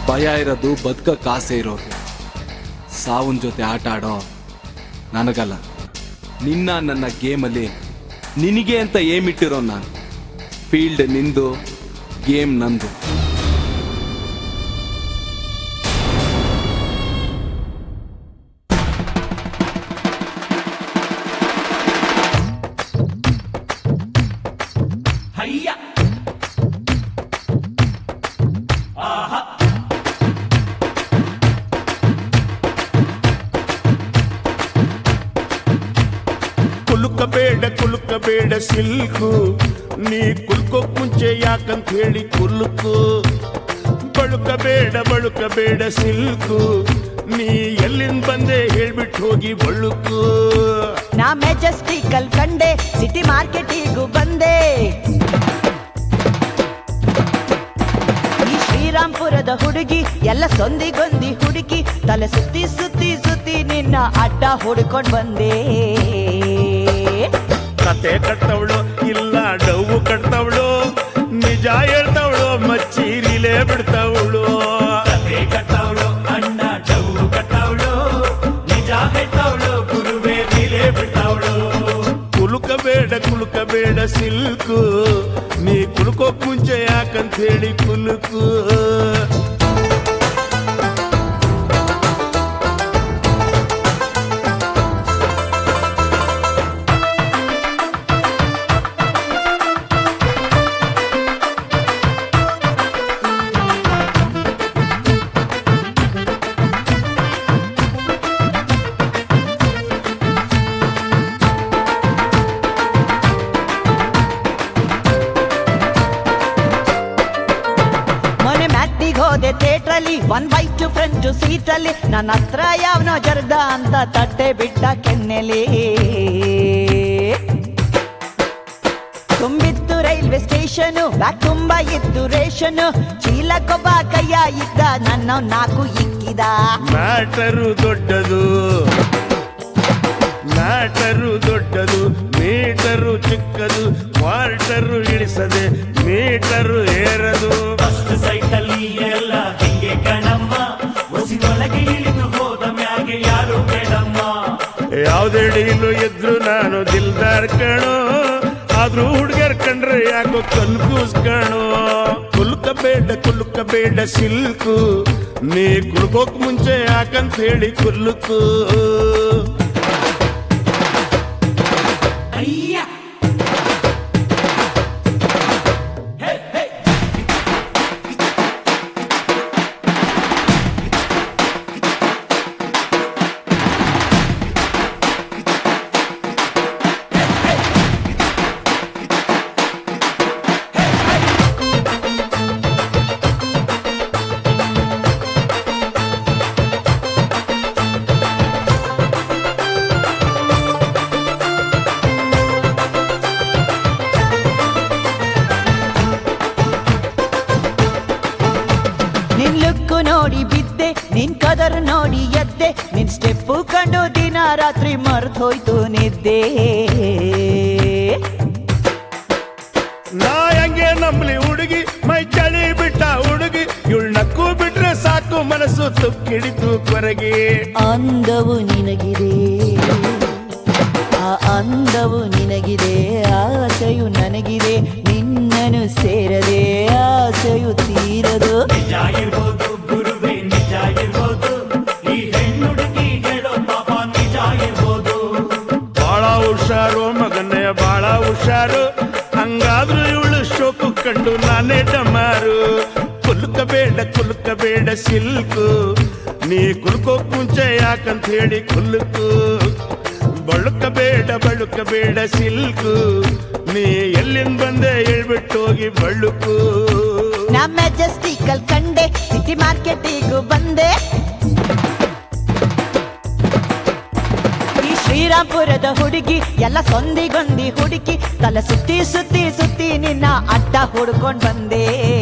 ಭಯ ಇರೋದು ಬದುಕಕ್ಕೆ ಆಸೆ ಇರೋರು ಸಾವನ್ ಜೊತೆ ಆಟ ಆಡೋ ನನಗಲ್ಲ ನಿನ್ನ ನನ್ನ ಗೇಮಲ್ಲಿ ನಿನಗೆ ಅಂತ ಏಮ್ ಇಟ್ಟಿರೋ ನಾನು ಫೀಲ್ಡ್ ನಿಂದು ಗೇಮ್ ನಂದು ಕುಲುಕಬೇಡ ಕುಲುಕಬೇಡ ಸಿಲ್ಕು ನೀ ಕುಲ್ಕೋಕ್ ಮುಂಚೆ ಯಾಕಂತ ಹೇಳಿ ಕುಲುಕು ಬಳುಕಬೇಡ ಬಳುಕಬೇಡ ಸಿಲ್ಕು ನೀ ಎಲ್ಲಿಂದ ಬಂದೆ ಹೇಳ್ಬಿಟ್ಟು ಹೋಗಿ ಬಳುಕು ನಾ ಮೆಜೆಸ್ಟಿಕ್ ಅಲ್ ಕಂಡೆ ಸಿಟಿ ಮಾರ್ಕೆಟಿಗೂ ಬಂದೆ ಈ ಶ್ರೀರಾಮ್ಪುರದ ಹುಡುಗಿ ಎಲ್ಲ ಸೊಂದಿಗೊಂದಿ ಹುಡುಗಿ ತಲೆ ಸುತ್ತಿ ಸುತ್ತಿ ಸುತ್ತಿ ನಿನ್ನ ಅಡ್ಡ ಹುಡ್ಕೊಂಡ್ ಬಂದೆ ಕತೆ ಕಟ್ತವಳು ಇಲ್ಲ ಡವ್ವು ಕಟ್ತವಳು ನಿಜ ಹೇಳ್ತವಳು ಮಚ್ಚೀರಿಲೇ ಬಿಡ್ತವಳು ಕತೆ ಕಟ್ಟವಳು ಅಣ್ಣ ಡೌ ಕಟ್ಟವಳು ನಿಜ ಹೆಟ್ಟವಳು ಗುರುವೇ ಮೇಲೆ ಬಿಟ್ಟವಳು ಕುಲುಕಬೇಡ ಕುಲುಕಬೇಡ ಸಿಲ್ಕು ನೀ ಕುಲುಕೋಕ್ ಮುಂಚೆ ಯಾಕಂತ ಹೇಳಿ ಕುಲುಕು ಮೊನ್ನೆ ಮ್ಯಾಟಿಗ್ ಹೋದೆ ಥಿಯೇಟ್ರಲ್ಲಿ ಒನ್ ಬೈ ಟು ಫ್ರಂಟ್ ಸೀಟಲ್ಲಿ ನನ್ನ ಹತ್ರ ಯಾವನೋ ಜರ್ದ ಅಂತ ತಟ್ಟೆ ಬಿಟ್ಟ ಕೆನ್ನೆಲಿ ತುಂಬಿತ್ತು ರೈಲ್ವೆ ಸ್ಟೇಷನು ಬ್ಯಾಗ್ ತುಂಬ ಇತ್ತು ರೇಷನು ಚೀಲಕ್ಕೊಬ್ಬ ಕೈಯ ಇದ್ದ ನನ್ನ ನಾಲ್ಕು ಇಕ್ಕಿದ ಮ್ಯಾಟರು ದೊಡ್ಡದು ಮ್ಯಾಟರು ದೊಡ್ಡದು ಮೀಟರು ಚಿಕ್ಕದು ಕ್ವಾರ್ಟರು ಇಳಿಸದೆ ಮೀಟರು ಏರದು ಫಸ್ಟ್ ಸೈಟ್ ಅಲ್ಲಿ ಎಲ್ಲ ಹಿಂಗೆ ಕಣಮ್ಮ ಒಸಿನೊಳಗೆ ಇಳಿದು ಹೋದ ಮ್ಯಾಗೆ ಯಾರು ಬೇಡಮ್ಮ ಯಾವ್ದೇ ಡೀಲು ಇದ್ರು ನಾನು ದಿಲ್ದಾರ್ ಕಣೋ ಆದ್ರೂ ಹುಡುಗರ್ ಕಂಡ್ರೆ ಯಾಕೋ ಕನ್ಫ್ಯೂಸ್ ಕಣೋ ಕುಲ್ಕಬೇಡ ಕುಲ್ಕಬೇಡ ಸಿಲ್ಕು ನೀ ಕುಲ್ಕೋಕ್ ಮುಂಚೆ ಯಾಕಂತ ಹೇಳಿ ಕುಲ್ಕು ಅಯ್ಯ ನಿನ್ ಲುಕ್ಕು ನೋಡಿ ಬಿದ್ದೆ ನಿನ್ ಕದರ್ ನೋಡಿ ಎದ್ದೆ ನಿನ್ ಸ್ಟೆಪ್ಪು ಕಂಡು ದಿನ ರಾತ್ರಿ ಮರ್ತ್ ಹೋಯ್ತು ನಿದ್ದೆ ನಾ ಹೆಂಗೆ ನಂಬ್ಲಿ ಹುಡುಗಿ ಮೈ ಚಳಿ ಬಿಟ್ಟ ಹುಡುಗಿ ಇವಳು ನಕ್ಕು ಬಿಟ್ರೆ ಸಾಕು ಮನಸ್ಸು ತುಕ್ಕಿಡಿತು ಕೊರಗಿ ಅಂದವು ನಿನಗಿದೆ ಆ ಅಂದವು ನಿನಗಿದೆ ಆಸೆಯು ನನಗಿದೆ ನಿನ್ನನು ಸೇರದೆ ಆಸೆಯು ತೀರದು ನಿಜ ಇರ್ಬೋದು ಗುರುವೇ ನಿಜ ಇರ್ಬೋದು ಈ ಹೆಣ್ಣುಡುಗಿ ಹೇಳೋ ಪಾಪ ನಿಜ ಇರ್ಬೋದು ಬಾಳ ಹುಷಾರು ಮಗನೇ ಬಾಳ ಹುಷಾರು ಹಂಗಾದ್ರೂ ಇವಳು ಶೋಕು ಕಂಡು ನಾನೇ ಡಮಾರು ಕುಲ್ಕಬೇಡ ಕುಲ್ಕಬೇಡ ಸಿಲ್ಕು ನೀ ಕುಲ್ಕೋಕ್ ಮುಂಚೆ ಯಾಕಂತ ಹೇಳಿ ಕುಲ್ಕು ಬಳುಕಬೇಡ ಬಳುಕಬೇಡ ಸಿಲ್ಕು ನೀ ಎಲ್ಲಿಂದ ಬಂದೆ ಹೇಳ್ಬಿಟ್ಟು ಹೋಗಿ ಬಳುಕು ನಾ ಮೆಜೆಸ್ಟಿಕಲ್ ಕಂಡೆ ಸಿಟಿ ಮಾರ್ಕೆಟಿಗೂ ಬಂದೆ ಈ ಶ್ರೀರಾಮ್ಪುರದ ಹುಡುಗಿ ಎಲ್ಲ ಸೊಂದಿಗೊಂದಿ ಹುಡುಕಿ ತಲೆ ಸುತ್ತಿ ಸುತ್ತಿ ಸುತ್ತಿ ನಿನ್ನ ಅಡ್ಡ ಹುಡ್ಕೊಂಡ್ ಬಂದೆ